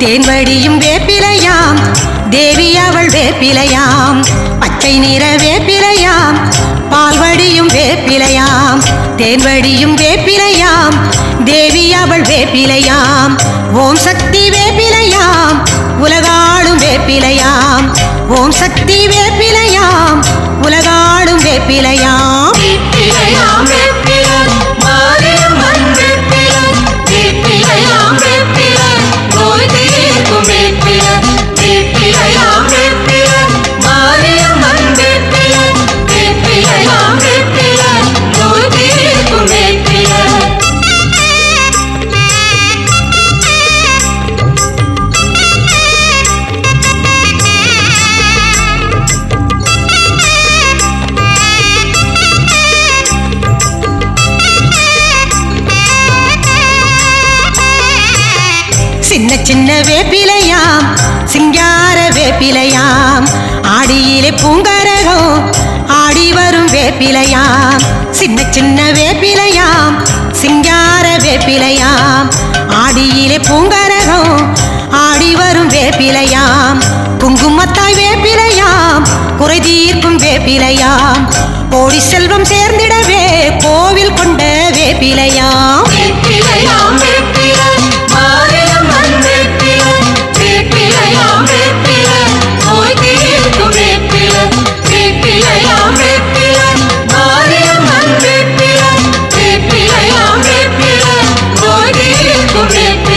தேன்வடியும் வேப்பிலையாம் தேவி அவள் வேப்பிலையாம் பச்சை நிற வேப்பிலையாம் பால்வடியும் வேப்பிலையாம் தேன்வடியும் வேப்பிலையாம் தேவி அவள் வேப்பிலையாம் ஓம் சக்தி வேப்பிலையாம் உலகாளும் வேப்பிலையாம் ஓம் சக்தி வேப்பிலையாம் உலகாளும் வேப்பிலையாம் வேப்பிலையாம் வேப்பில மாரியம்மன் வேப்பில வேப்பிலையாம் வேப்பில நோய் தீர்க்கும் வேப்பில வேப்பிலையாம் வேப்பில மாரியம்மன் வேப்பில வேப்பிலையாம் வேப்பில நோய் தீர்க்கும் வேப்பில சின்ன சின்ன வேப்பிலையாம் சிங்கார வேப்பிலையாம் ஆடியிலே பூங்கரகம் ஆடி வரும் வேப்பிலையாம் சின்ன சின்ன வேப்பிலையாம் சிங்கார வேப்பிலையாம் ஆடியிலே பூங்கரகம் ஆடி வரும் வேப்பிலையாம் குங்குமத்தாய் வேப்பிலையாம் குறை தீர்க்கும் வேப்பிலையாம் கோடி செல்வம் சேர்ந்திடவே கோவில் கொண்ட வேப்பிலையாம் வேப்பிலையாம் வேப்பில மாரியம்மன் வேப்பில வேப்பிலையாம் வேப்பில நோய் தீர்க்கும் வேப்பில வேப்பிலையாம் வேப்பில மாரியம்மன் வேப்பில வேப்பிலையாம் வேப்பில நோய் தீர்க்கும் வேப்பில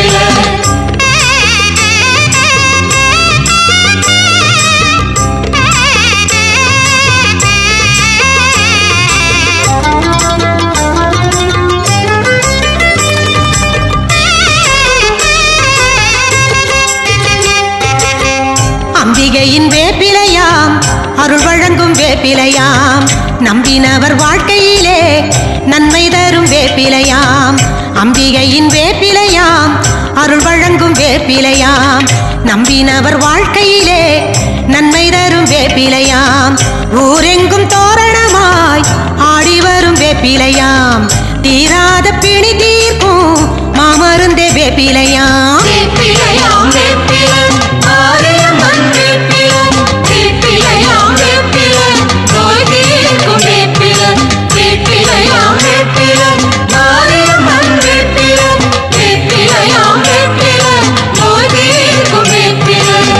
அம்பிகையின் வேப்பிலையாம் அருள் வழங்கும் வேப்பிலையாம் நம்பினவர் வாழ்க்கையிலே நன்மை தரும் வேப்பிலையாம் அம்பிகையின் வேப்பிலையாம் அருள் வழங்கும் வேப்பிலையாம் நம்பினவர் வாழ்க்கையிலே நன்மை தரும் வேப்பிலையாம் ஊரெங்கும் தோரணமாய் ஆடி வரும் வேப்பிலையாம் தீராத பிணி தீர்க்கும் மாமருந்தே வேப்பிலையாம் வேப்பிலையாம் வேப்பில மாரியம்மன் வேப்பில வேப்பிலையாம் வேப்பில நோய் தீர்க்கும் வேப்பில வேப்பிலையாம் வேப்பில மாரியம்மன் வேப்பில வேப்பிலையாம் வேப்பில நோய் தீர்க்கும் வேப்பில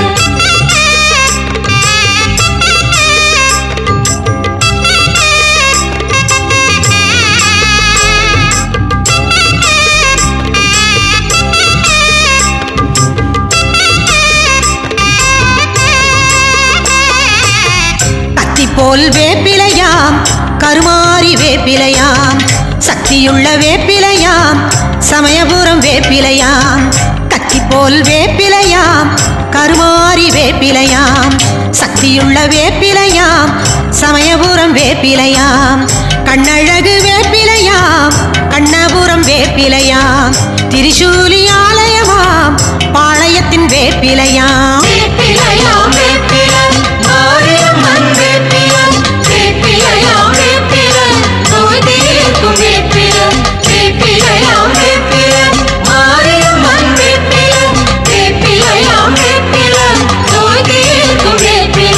கத்தி போல் வேப்பிலையாம் கருமாரி வேப்பிலையாம் சக்தியுள்ள வேப்பிலையாம் சமயபுரம் வேப்பிலையாம் கத்தி போல் வேப்பிலையாம் கருமாரி வேப்பிலையாம் சக்தியுள்ள வேப்பிலையாம் சமயபுரம் வேப்பிலையாம் கண்ணழகு வேப்பிலையாம் கண்ணபுரம் வேப்பிலையாம் திரிசூலி ஆலயமாம் பாளையத்தின் வேப்பிலையாம் வேப்பிலையாம் வேப்பில மாரியம்மன் வேப்பில வேப்பிலையாம் வேப்பில நோய் தீர்க்கும் வேப்பில வேப்பிலையாம் வேப்பில மாரியம்மன் வேப்பில வேப்பிலையாம் வேப்பில நோய் தீர்க்கும் வேப்பில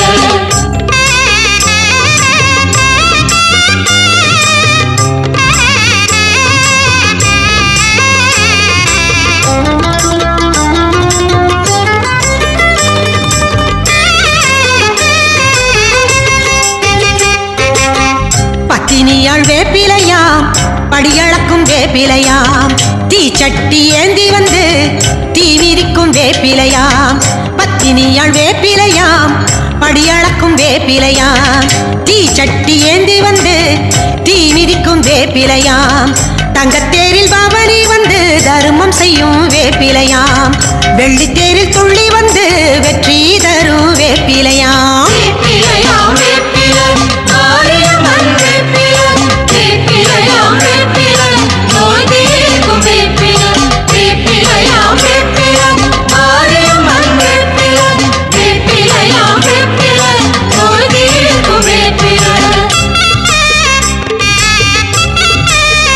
பத்தினியாள் வேப்பிலையாம் படியளக்கும் வேப்பிலையாம் தீச்சட்டி ஏந்தி வந்து தீ மிதிக்கும் வேப்பிலையாம் பத்தினியாள் வேப்பிலையாம் படியளக்கும் வேப்பிலையாம் தீச்சட்டி ஏந்தி வந்து தீ மிதிக்கும் வேப்பிலையாம் தங்கத்தேரில் பவனி வந்து தருமம் செய்யும் வேப்பிலையாம் வெள்ளித்தேரில் துள்ளி வந்து வெற்றி தரும் வேப்பிலையாம் வேப்பிலையாம் வேப்பில மாரியம்மன் வேப்பில வேப்பிலையாம் வேப்பில நோய் தீர்க்கும் வேப்பில வேப்பிலையாம் வேப்பில மாரியம்மன் வேப்பில வேப்பிலையாம் வேப்பில நோய் தீர்க்கும் வேப்பில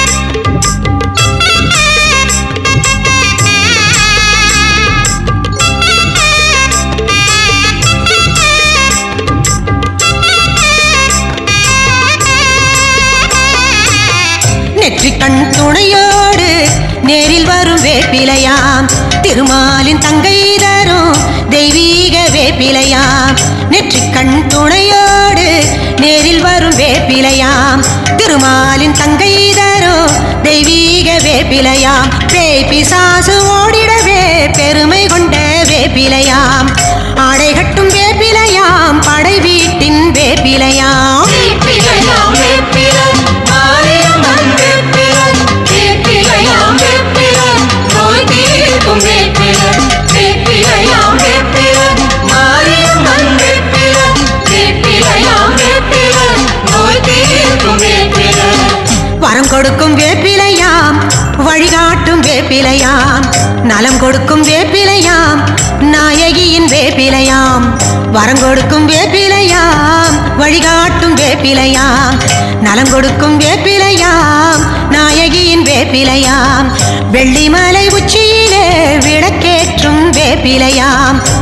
Thank you. வேப்பிலையாம் திருமாலின் தங்கை தரும் தெய்வீக வேப்பிலையாம் நெற்றிக் கண் துணையோடு நேரில் வரும் வேப்பிலையாம் திருமாலின் தங்கை தரும் தெய்வீக வேப்பிலையாம் பேய் பிசாசு ஓடிடவே பெருமை கொண்ட வேப்பிலையாம் ஆடை கட்டும் வேப்பிலையாம் படை வீட்டின் வேப்பிலையாம் வேப்பிலையாம் வேப்பிலை மாரியம்மன் வேப்பிலை வேப்பிலையாம் வேப்பிலை நோய் தீர்க்கும் வேப்பிலை வேப்பிலையாம் வேப்பிலை மாரியம்மன் வேப்பிலை வேப்பிலையாம் வேப்பிலை நோய் தீர்க்கும் வேப்பிலை வரம் கொடுக்கும் வேப்பிலையாம் வழிகாட்டும் வேப்பிலையாம் நலம் கொடுக்கும் வேப்பிலையாம் நாயகியின் வேப்பிலையாம் வரம் கொடுக்கும் வேப்பிலையாம் வழிகாட்டும் வேப்பிலையாம் நலம் கொடுக்கும் வேப்பிலையாம் நாயகியின் வேப்பிலையாம் வெள்ளிமலை உச்சியிலே விளக்கேற்றும் வேப்பிலையாம்